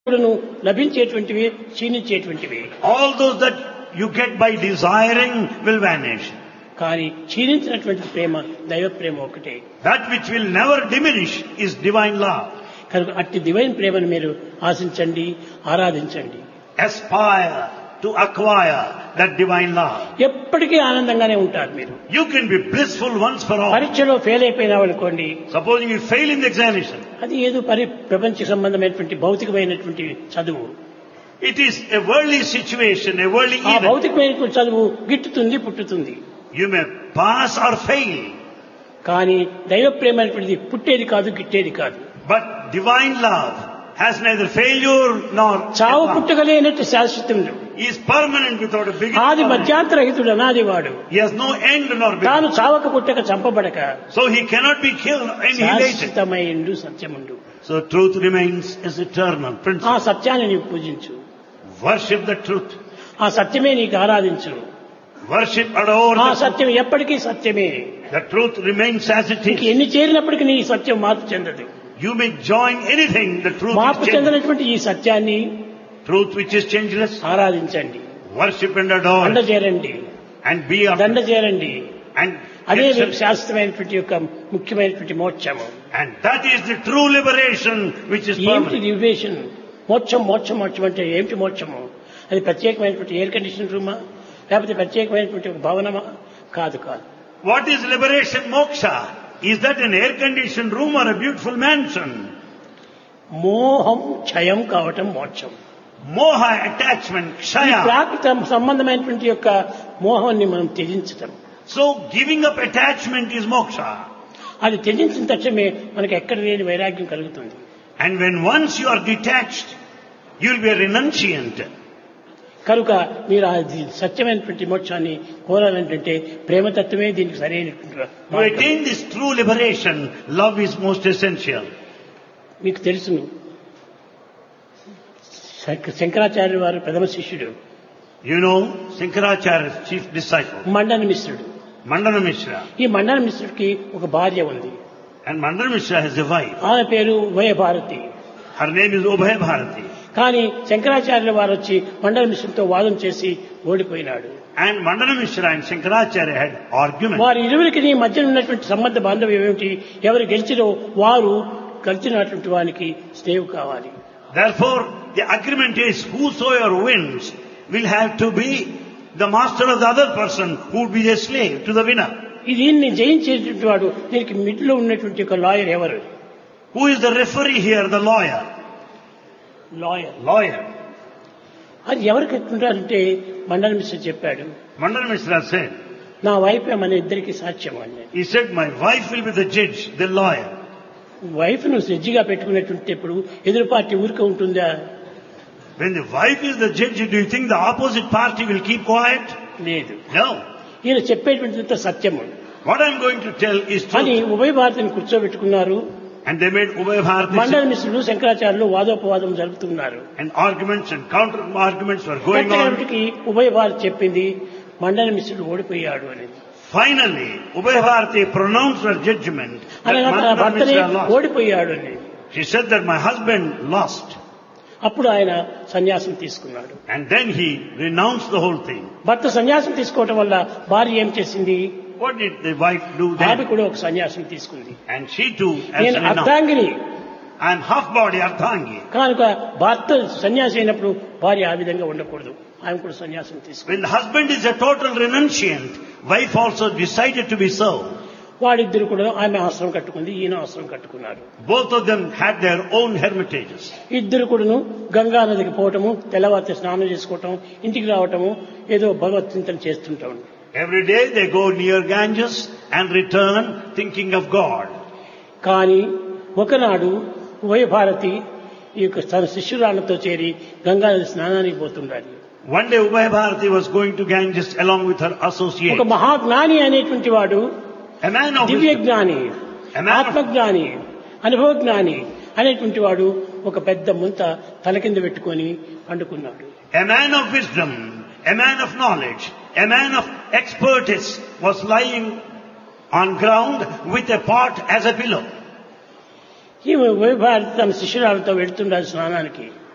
కూడాను లభించేటువంటివి క్షీణించేటువంటివి All those that you get by desiring will vanish. కానీ క్షీణించినటువంటి ప్రేమ దైవ ప్రేమ ఒకటే That which will never diminish is divine love. కనుక అట్టి దివైన ప్రేమను మీరు ఆశించండి ఆరాధించండి Aspire to acquire that divine love. ఎప్పటికీ ఆనందంగానే ఉంటారు మీరు You can be blissful once for all. పరీక్షలో ఫెయిల్ అయిపోయినావు అనుకోండి Supposing you fail in the examination, అది ఏదో పరి ప్రపంచ సంబంధమైనటువంటి భౌతికమైనటువంటి చదువు it is a worldly situation, a worldly ఆ event. భౌతికమైనటువంటి చదువు గిట్టుతుంది పుట్టుతుంది You may pass or fail, కానీ దైవ ప్రేమ అనేటువంటిది పుట్టేది కాదు గిట్టేది కాదు but divine love has neither failure nor చావు advance. పుట్టగలేనట్టు శాశ్వతముడు He is permanent without a ఆది beginning. మధ్యాంతరహితుడు అనాది వాడు He has no end nor తాను beginning. చావక పుట్టక చంపబడక So he cannot be killed, annihilated. శాశ్వతమైండు సత్యముండు So truth remains as eternal ఆ principle. సత్యాన్ని నీవు పూజించు Worship the truth. ఆ సత్యమే నీకు ఆరాధించు Worship, adore ఆ the truth. సత్యం ఎప్పటికీ సత్యమే The truth remains as it నీకు is. ఎన్ని చేరినప్పటికీ నీ సత్యం మార్పు చెందదు You may join anything, the truth మార్పు is changeless. చెందినటువంటి ఈ సత్యాన్ని Truth which is changeless. ఆరాధించండి Worship and adore దండ it. చేరండి and be of దండ చేరండి and అదే get మీకు self- శాశ్వతమైనటువంటి యొక్క ముఖ్యమైనటువంటి మోక్షము and that is the true liberation which is ఏమిటి permanent. లిబరేషన్ మోక్షం మోక్షం మోక్షం అంటే ఏమిటి మోక్షము అది ప్రత్యేకమైనటువంటి ఎయిర్ కండిషన్ రూమా లేకపోతే ప్రత్యేకమైనటువంటి ఒక భవనమా కాదు కాదు What is liberation moksha? Is that an air-conditioned room or a beautiful mansion? మోహం క్షయం కావటం మోక్షం Moha attachment, ఈ kshaya. ప్రాకృత సంబంధమైనటువంటి యొక్క మోహాన్ని మనం త్యజించటం So giving up attachment is moksha. అది త్యజించిన తక్షణమే మనకి ఎక్కడ లేని వైరాగ్యం కలుగుతుంది And when once you are detached, you will be a renunciant. కనుక మీరు అది సత్యమైనటువంటి మోక్షాన్ని కోరాలంటే ప్రేమతత్వమే దీనికి సరైనటువంటి To మార్గం. attain this true liberation, love is most essential. మీకు తెలుసును శంక- శంకరాచార్య వారు ప్రథమ శిష్యుడు You know, Sankaracharya's chief disciple, Mandana మిశ్రుడు Mandana Mishra. ఈ మండన మిశ్రుడికి ఒక భార్య ఉంది And Mandana Mishra has a wife. ఆమె పేరు ఉభయభారతి Her name is Ubhay Bharati. కానీ శంకరాచార్యుల వారు వచ్చి మండల మిశ్రుడితో వాదం చేసి ఓడిపోయినాడు And Mandana Mishra and Shankaracharya had argument. వారి ఇరువురికి నీ మధ్య ఉన్నటువంటి సంబంధ బాంధవ్యం ఏమిటి ఎవరు గెలిచిరో వారు గెలిచినటువంటి వానికి స్నేహం కావాలి Therefore, the agreement is whosoever wins will have to be the master of the other person who would be the slave to the winner. ఈ దీన్ని జయించేటువంటి వాడు దీనికి మిడిలో ఉన్నటువంటి ఒక లాయర్ ఎవరు Who is the referee here? The lawyer. Lawyer Lawyer. అది ఎవరికి ఎట్లుంటారంటే మండల మిశ్ర చెప్పాడు Mandana Mishra said, నా వైఫే మన ఇద్దరికి సాక్ష్యం అని he said, my wife will be the judge, the lawyer. Wife ను సెజ్జిగా పెట్టుకునేటువంటి ఇప్పుడు ఎదురు పార్టీ ఊరికే ఉంటుందా When the wife is the judge, do you think the opposite party will keep quiet? లేదు No. ఈయన చెప్పేటువంటి సత్యము What I'm going to tell is అని true. ఉభయ భారతిని కూర్చోబెట్టుకున్నారు And they made Ubhay Bharati మండల మిశ్రులు శంకరాచార్యులు వాదోపవాదం జరుపుతున్నారు and arguments and counter arguments were going on. కట్టగలిటికి ఉభయ భారతి చెప్పింది మండల మిశ్రుడు ఓడిపోయాడు అని Finally, Ubhay Bharati pronounced her judgment that అనగా తన Mandana భర్తనే Mishra lost. ఓడిపోయాడు అని She said that my husband lost. అప్పుడు ఆయన సన్యాసం తీసుకున్నాడు And then he renounced the whole thing. భర్త సన్యాసం తీసుకోవటం వల్ల భార్య ఏం చేసింది What did the wife do ఆమె then? కూడా ఒక సన్యాసం తీసుకుంది And she too has నేను renounced. అర్థాంగిని I am half body Ardhangi. కనుక భర్త సన్యాసి అయినప్పుడు భార్య ఆ విధంగా ఉండకూడదు ఆమె కూడా సన్యాసం తీసుకుంది When the husband is a total renunciant, wife also decided to be so. వాడిద్దరు కూడా ఆమె ఆశ్రమం కట్టుకుంది ఈయన ఆశ్రమం కట్టుకున్నాడు Both of them had their own hermitages. ఇద్దరు కూడాను గంగా నదికి పోవటము తెల్లవారితే స్నానం చేసుకోవటం ఇంటికి రావటము ఏదో భగవత్ చింతన చేస్తుంటాం Every day they go near Ganges and return thinking of God. కానీ ఒకనాడు ఉభయ భారతి ఈ యొక్క తన శిష్యురాళ్లతో చేరి గంగా నది స్నానానికి పోతుండాలి One day Ubhay Bharati was going to Ganges along with her ఒక associate. మహాజ్ఞాని అనేటువంటి వాడు A man of Divya wisdom, జ్ఞాని A man of- ఆత్మజ్ఞాని అనుభవ జ్ఞాని అనేటువంటి వాడు ఒక పెద్ద ముంత తల కింద పెట్టుకొని పండుకున్నాడు a man of wisdom, a man of knowledge, a man of expertise was lying on ground with a pot as a pillow. ఈ ఉభయ భారతి తన శిష్యురాలతో వెళ్తుండాలి స్నానానికి